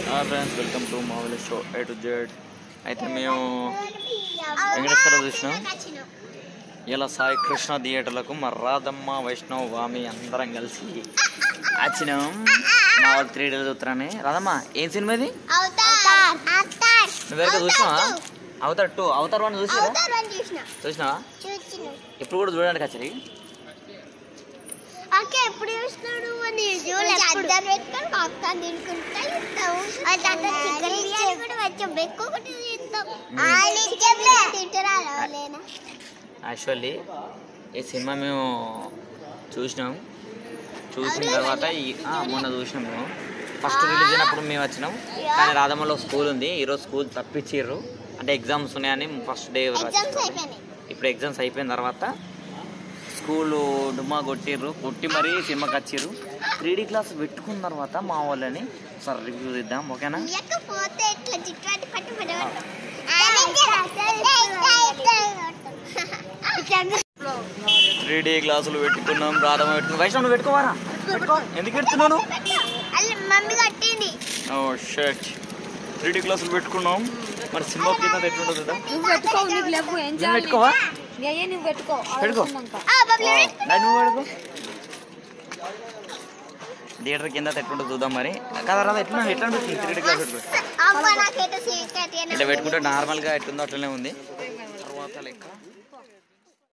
Friends welcome to మామూలు show A to Z అయితే మేము వెంకటేశ్వర చూసినాం ఇలా సాయి కృష్ణ థియేటర్లకు మా రాధమ్మ వైష్ణవ్ వామి అందరం కలిసి వచ్చినాం మా వాళ్ళు త్రీ డేలు చూస్తారని రాధమ్మ ఏం సినిమా ఇది నువ్వెక్కడ చూసినావా అవతార్ టూ అవతార్ వన్ చూసినా చూసినావా ఇప్పుడు కూడా చూడడానికి వచ్చి అక్క ఎప్పుడు చూస్తున్నాడు అని అద్దం పెట్టుకొని పాప్కార్న్ తినుకుంటా ఇస్తాం అది అట్లా చికెన్ బిర్యానీ కూడా వచ్చాం బెక్కు ఒకటి తింటాం తింటారా లేనా యాక్చువల్లీ ఈ సినిమా మేము చూసినాం చూసిన తర్వాత ఈ- ఆ, మొన్న చూసినాం మేము ఫస్ట్ రిలీజ్ అయినప్పుడు మేము వచ్చినాం కానీ రాధమ్మలో స్కూల్ ఉంది ఈరోజు స్కూల్ తప్పించిర్రు అంటే ఎగ్జామ్స్ ఉన్నాయని ఫస్ట్ డే ఎగ్జామ్స్ అయిపోయినాయి ఇప్పుడు ఎగ్జామ్స్ అయిపోయిన తర్వాత స్కూల్ డుమ్మా కొట్టిర్రు కొట్టి మరీ సినిమాకి వచ్చిర్రు త్రీ డీ క్లాస్ పెట్టుకున్న తర్వాత మా వాళ్ళని ఒకసారి రివ్యూ ఇద్దాం ఓకేనా లేకపోతే ఇట్లా చిట్టు పట్టు త్రీ డీ క్లాసులు పెట్టుకున్నాం రాధమ్మ పెట్టుకున్నాం వైష్ణవ్ నువ్వు పెట్టుకోవారా పెట్టుకో ఎందుకు పెడుతున్నాను మమ్మీ కట్టింది ఓ షర్ట్ త్రీ డీ క్లాసులు పెట్టుకున్నాం మరి సినిమా కింద ఎట్లుంటుంది కదా నువ్వు పెట్టుకో నీకు లేవు ఏం నేను చేయాలి పెట్టుకోవా నీ అయ్యే నువ్వు పెట్టుకో పెట్టుకో. ఆడుకున్నాక. ఆ బబ్లు నన్ను నువ్వు పెట్టుకో థియేటర్ కింద ఎట్లుంటుంది చూద్దాం మరి కదా రాదా ఎట్లా ఎట్లా అనిపిస్తుంది త్రీ డీ క్లాస్ పెట్టుకో అమ్మ నాకైతే సీట్ ఇట్లా పెట్టుకుంటే నార్మల్గా ఎట్లుందో అట్లనే ఉంది తర్వాత లెక్క